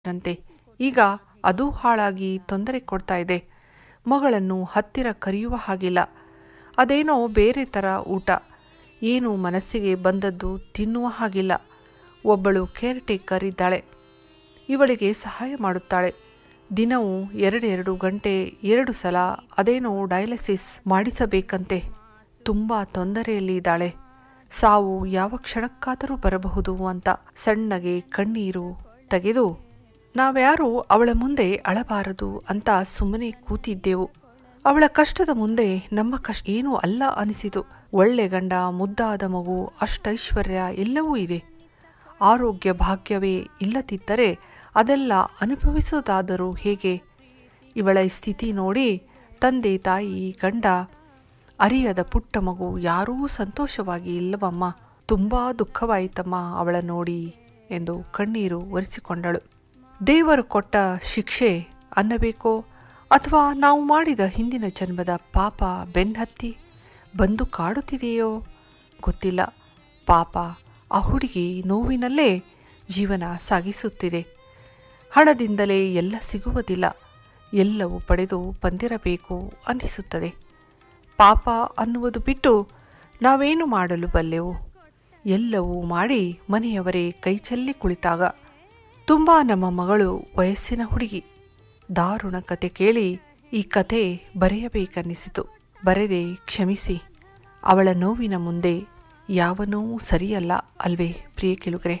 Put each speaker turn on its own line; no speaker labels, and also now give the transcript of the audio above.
ರಂತೆ ಈಗ ಅದು ಹಾಳಾಗಿ ತೊಂದರೆ ಕೊಡ್ತಾ ಇದೆ ಮಗಳನ್ನು ಹತ್ತಿರ ಕರೆಯುವ ಹಾಗಿಲ್ಲ ಅದೇನೋ ಬೇರೆ ಥರ ಊಟ ಏನು ಮನಸ್ಸಿಗೆ ಬಂದದ್ದು ತಿನ್ನುವ ಹಾಗಿಲ್ಲ ಒಬ್ಬಳು ಕೇರ್ ಟೇಕರ್ ಇದ್ದಾಳೆ ಇವಳಿಗೆ ಸಹಾಯ ಮಾಡುತ್ತಾಳೆ ದಿನವೂ ಎರಡೆರಡು ಗಂಟೆ ಎರಡು ಸಲ ಅದೇನೋ ಡಯಾಲಿಸಿಸ್ ಮಾಡಿಸಬೇಕಂತೆ ತುಂಬ ತೊಂದರೆಯಲ್ಲಿ ಇದ್ದಾಳೆ ಸಾವು ಯಾವ ಕ್ಷಣಕ್ಕಾದರೂ ಬರಬಹುದು ಅಂತ ಸಣ್ಣಗೆ ಕಣ್ಣೀರು ತೆಗೆದು ನಾವ್ಯಾರೂ ಅವಳ ಮುಂದೆ ಅಳಬಾರದು ಅಂತ ಸುಮ್ಮನೆ ಕೂತಿದ್ದೆವು ಅವಳ ಕಷ್ಟದ ಮುಂದೆ ನಮ್ಮ ಕಷ್ಟ ಏನೂ ಅಲ್ಲ ಅನಿಸಿತು ಒಳ್ಳೆ ಗಂಡ ಮುದ್ದಾದ ಮಗು ಅಷ್ಟೈಶ್ವರ್ಯ ಎಲ್ಲವೂ ಇದೆ ಆರೋಗ್ಯ ಭಾಗ್ಯವೇ ಇಲ್ಲದಿದ್ದರೆ ಅದೆಲ್ಲ ಅನುಭವಿಸೋದಾದರೂ ಹೇಗೆ ಇವಳ ಸ್ಥಿತಿ ನೋಡಿ ತಂದೆ ತಾಯಿ ಗಂಡ ಅರಿಯದ ಪುಟ್ಟ ಮಗು ಯಾರೂ ಸಂತೋಷವಾಗಿ ಇಲ್ಲವಮ್ಮ ತುಂಬಾ ದುಃಖವಾಯಿತಮ್ಮ ಅವಳ ನೋಡಿ ಎಂದು ಕಣ್ಣೀರು ಒರೆಸಿಕೊಂಡಳು ದೇವರು ಕೊಟ್ಟ ಶಿಕ್ಷೆ ಅನ್ನಬೇಕೋ ಅಥವಾ ನಾವು ಮಾಡಿದ ಹಿಂದಿನ ಜನ್ಮದ ಪಾಪ ಬೆನ್ನತ್ತಿ ಬಂದು ಕಾಡುತ್ತಿದೆಯೋ ಗೊತ್ತಿಲ್ಲ ಪಾಪ ಆ ಹುಡುಗಿ ನೋವಿನಲ್ಲೇ ಜೀವನ ಸಾಗಿಸುತ್ತಿದೆ ಹಣದಿಂದಲೇ ಎಲ್ಲ ಸಿಗುವುದಿಲ್ಲ ಎಲ್ಲವೂ ಪಡೆದು ಬಂದಿರಬೇಕು ಅನ್ನಿಸುತ್ತದೆ ಪಾಪ ಅನ್ನುವುದು ಬಿಟ್ಟು ನಾವೇನು ಮಾಡಲು ಬಲ್ಲೆವು ಎಲ್ಲವೂ ಮಾಡಿ ಮನೆಯವರೇ ಕೈಚೆಲ್ಲಿ ಕುಳಿತಾಗ ತುಂಬ ನಮ್ಮ ಮಗಳು ವಯಸ್ಸಿನ ಹುಡುಗಿ ದಾರುಣ ಕತೆ ಕೇಳಿ ಈ ಕತೆ ಬರೆಯಬೇಕನ್ನಿಸಿತು ಬರೆದೆ ಕ್ಷಮಿಸಿ ಅವಳ ನೋವಿನ ಮುಂದೆ ಯಾವ ನೋವು ಸರಿಯಲ್ಲ ಅಲ್ವೇ ಪ್ರಿಯ ಕೆಳುಗರೆ